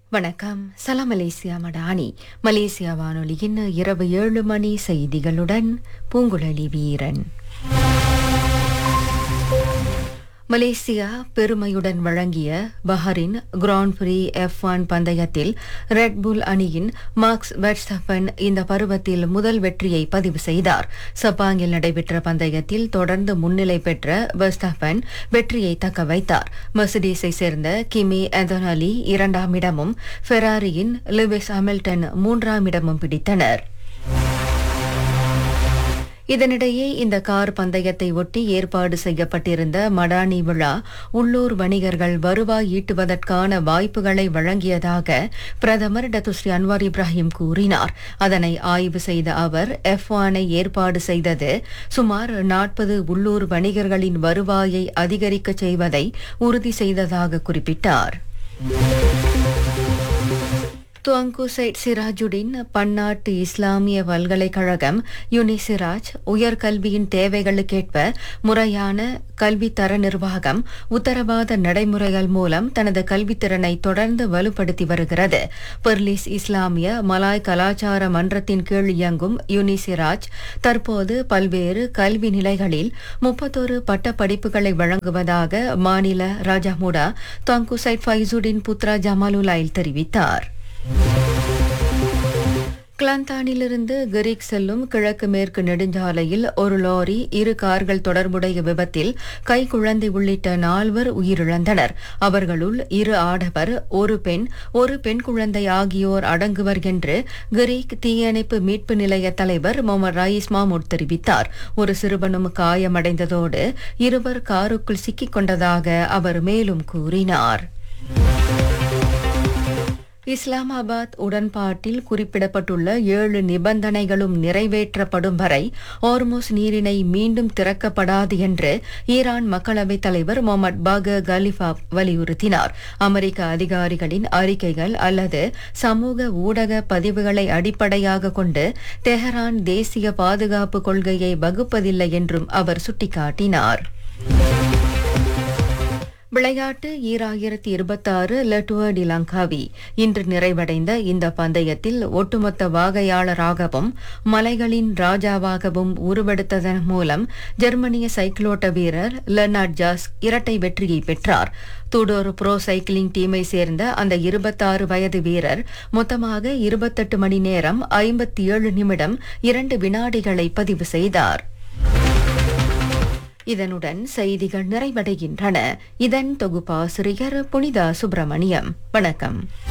வணக்கம் சலாம் Malaysia Madani Malaysia வானொலியின் இரவு ஏழு மணி செய்திகளுடன் பூங்குழலி வீரன் மலேசியா பெருமையுடன் வழங்கிய Bahrain Grand Prix F one பந்தயத்தில் ரெட்புல் அணியின் மார்க்ஸ் வெட்ஸ்டபன் இந்த பருவத்தில் முதல் வெற்றியை பதிவு செய்தார் சப்பாங்கில் நடைபெற்ற பந்தயத்தில் தொடர்ந்து முன்னிலை பெற்ற வெஸ்டபன் வெற்றியை தக்க வைத்தார் மெர்சிடிஸை சேர்ந்த கிமி எந்தனலி இரண்டாம் இடமும் ஃபெராரியின் லிவிஸ் ஹாமில்டன் மூன்றாம் இடமும் பிடித்தனர் இதனிடையே இந்த கார் பந்தயத்தை ஒட்டி ஏற்பாடு செய்யப்பட்டிருந்த மடானி விழா உள்ளூர் வணிகர்கள் வருவாய் ஈட்டுவதற்கான வாய்ப்புகளை வழங்கியதாக பிரதமர் டத்துஸ்ரீ அன்வார் இப்ராஹிம் கூறினார் அதனை ஆய்வு செய்த அவர் எஃப் ஒனை ஏற்பாடு செய்தது சுமார் நாற்பது உள்ளூர் வணிகர்களின் வருவாயை அதிகரிக்கச் செய்வதை உறுதி செய்ததாக குறிப்பிட்டார் துவங்கு சைட் சிராஜுடின் பன்னாட்டு இஸ்லாமிய பல்கலைக்கழகம் யுனிசிராஜ் உயர்கல்வியின் தேவைகளுக்கேற்ப முறையான கல்வித்தர நிர்வாகம் உத்தரவாத நடைமுறைகள் மூலம் தனது கல்வித்திறனை தொடர்ந்து வலுப்படுத்தி வருகிறது பெர்லிஸ் இஸ்லாமிய மலாய் கலாச்சார மன்றத்தின் கீழ் இயங்கும் யுனிசிராஜ் தற்போது பல்வேறு கல்வி நிலைகளில் முப்பத்தொரு பட்ட படிப்புகளை வழங்குவதாக மாநில ராஜாமுடா துவங்கு சைட் ஃபைசுடின் புத்ரா ஜமாலுலாயில் தெரிவித்தார் கிளாந்தானிலிருந்து கிரீக் செல்லும் கிழக்கு மேற்கு நெடுஞ்சாலையில் ஒரு லாரி இரு கார்கள் தொடர்புடைய விபத்தில் கைக்குழந்தை உள்ளிட்ட நால்வர் உயிரிழந்தனர் அவர்களுள் இரு ஆடவர் ஒரு பெண் ஒரு பெண் குழந்தை ஆகியோர் அடங்குவர் என்று கிரீக் தீயணைப்பு மீட்பு நிலைய தலைவர் முகமது ராயிஸ் மாமூட் தெரிவித்தார் ஒரு சிறுவனும் காயமடைந்ததோடு இருவர் காருக்குள் சிக்கிக் கொண்டதாக அவர் மேலும் கூறினார் இஸ்லாமாபாத் உடன்பாட்டில் குறிப்பிடப்பட்டுள்ள ஏழு நிபந்தனைகளும் நிறைவேற்றப்படும் வரை ஓர்மோஸ் நீரிணை மீண்டும் திறக்கப்படாது என்று ஈரான் மக்களவைத் தலைவர் முகமது பாக கலிஃபா வலியுறுத்தினார் அமெரிக்க அதிகாரிகளின் அறிக்கைகள் அல்லது சமூக ஊடக பதிவுகளை அடிப்படையாக கொண்டு தெஹரான் தேசிய பாதுகாப்பு கொள்கையை வகுப்பதில்லை என்றும் அவர் சுட்டிக்காட்டினார் விளையாட்டு ஈராயிரத்தி இருபத்தாறு லட்டுவ டிலங்காவி இன்று நிறைவடைந்த இந்த பந்தயத்தில் ஒட்டுமொத்த வாகையாளராகவும் மலைகளின் ராஜாவாகவும் உருவெடுத்ததன் மூலம் ஜெர்மனிய சைக்கிளோட்ட வீரர் லெர்னார்ட் ஜாஸ் இரட்டை வெற்றியை பெற்றார் தூடோர் ப்ரோ சைக்கிளிங் டீமை சேர்ந்த அந்த இருபத்தாறு வயது வீரர் மொத்தமாக இருபத்தெட்டு மணி நேரம் ஐம்பத்தி ஏழு நிமிடம் இரண்டு வினாடிகளை பதிவு செய்தார் இதனுடன் செய்திகள் நிறைவடைகின்றன இதன் தொகுப்பாசிரியர் புனிதா சுப்பிரமணியம் வணக்கம்